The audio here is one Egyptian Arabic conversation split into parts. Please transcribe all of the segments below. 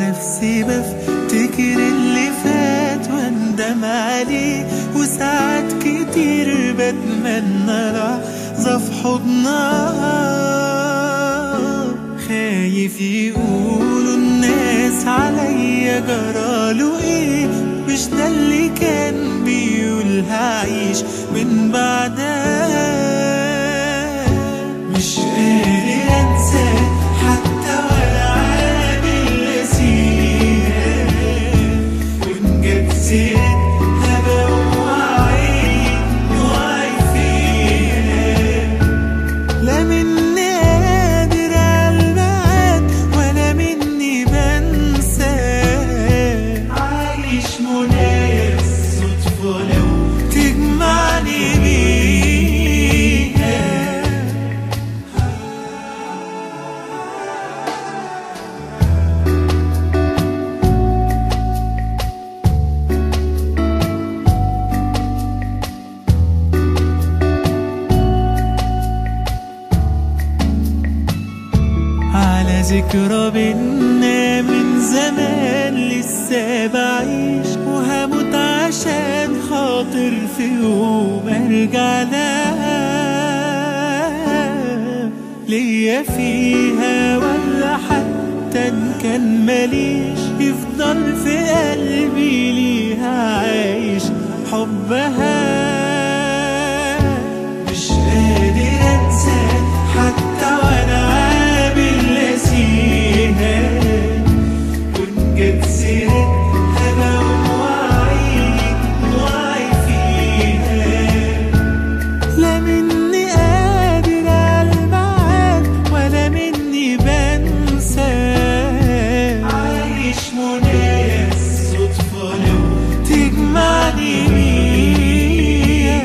نفسي بفتكر اللي فات واندم عليه وساعات كتير بتمنى لحظة في حضنها خايف يقولوا الناس عليا جراله ايه مش ده اللي كان بيقول هعيش من بعدها مش قادر انسى حتى ولا عامل نسيها وان جت سيرتها بوعي وعي فيها لا مني قادر عالمعاد ولا مني بنسى عايش منايا الصدفة لو تجمعني بيها على ذكرى بينا من زمان لسه بعيش وهموت عشان خاطر في يوم ارجع لها ليا فيها ولا حتى ان كان ماليش يفضل في قلبي ليها عايش حبها مش قادر انسى حتى وانا عامل ناسيها وان جت سيرتها بوعي وعي فيها لا مني قادر عالمعاد ولا مني بنسى عايش منايا الصدفة لو تجمعني بيها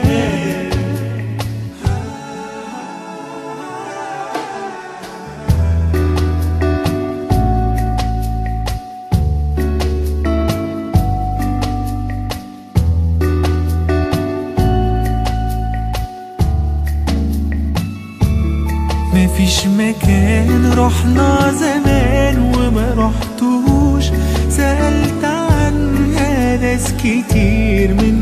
مفيش مكان رحنا زمان وما رحتوش سألت عنها ناس كتير من